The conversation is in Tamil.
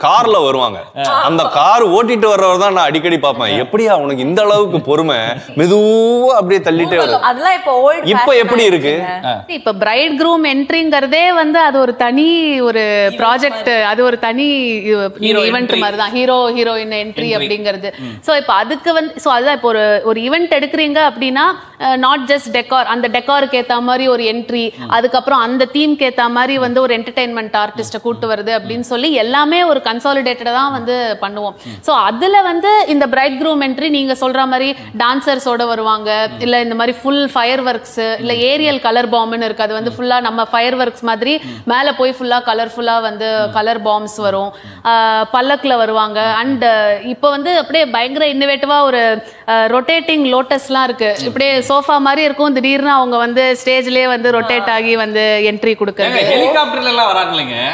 கார்ல வருவாங்க அந்த கார் ஓட்டிட்டு வர்றவர் தான் நான் அடிக்கடி பார்ப்பேன் எப்படியா உனக்கு இந்த அளவுக்கு பொறுமை மெதுவா அப்படியே தள்ளிட்டே வரும் அதெல்லாம் இப்போ ஓல்ட் இப்ப எப்படி இருக்கு இப்ப பிரைட் க்ரூம் என்ட்ரிங்கிறதே வந்து அது ஒரு தனி ஒரு ப்ராஜெக்ட் அது ஒரு தனி Hero ஈவெண்ட் entry. மாதிரி தான் ஹீரோ ஹீரோயின் என்ட்ரி அப்படிங்கிறது சோ இப்போ அதுக்கு வந்து சோ அதுதான் இப்போ ஒரு ஒரு ஈவெண்ட் எடுக்கிறீங்க அப்படின்னா நாட் ஜஸ்ட் டெக்கார் அந்த டெக்காருக்கு ஏத்த மாதிரி ஒரு என்ட்ரி அதுக்கப்புறம் அந்த தீம்க்கு ஏத்த மாதிரி வந்து ஒரு என்டர்டைன்மெண்ட் ஆர்டிஸ்ட்டை கூட்டு வருது அப்படின்னு சொல்லி எல்லாமே ஒரு கன்சாலிடேட்டடா தான் வந்து பண்ணுவோம் சோ அதுல வந்து இந்த பிரைட் க்ரூம் என்ட்ரி நீங்க சொல்ற மாதிரி டான்சர்ஸோட வருவாங்க இல்ல இந்த மாதிரி ஃபுல் ஃபயர் ஒர்க்ஸ் இல்ல ஏரியல் கலர் பாம்னு இருக்கு அது வந்து ஃபுல்லா நம்ம ஃபயர் ஒர்க்ஸ் மாதிரி மேல போய் ஃபுல்லா கலர்ஃபுல்லா வந்து கலர் பாம்ஸ் வரும் ஆஹ் பல்லக்குல வருவாங்க அண்ட் இப்போ வந்து அப்படியே பயங்கர இன்னோவேட்டிவா ஒரு ரொட்டேட்டிங் லோட்டஸ்லாம் இருக்கு இப்படியே சோஃபா மாதிரி இருக்கும் திடீர்னு அவங்க வந்து ஸ்டேஜ்லயே வந்து ரொட்டேட் ஆகி வந்து என்ட்ரி கொடுக்கறது ஹெலிகாப்டர்ல எல்லாம் வராங்க இல்லைங்க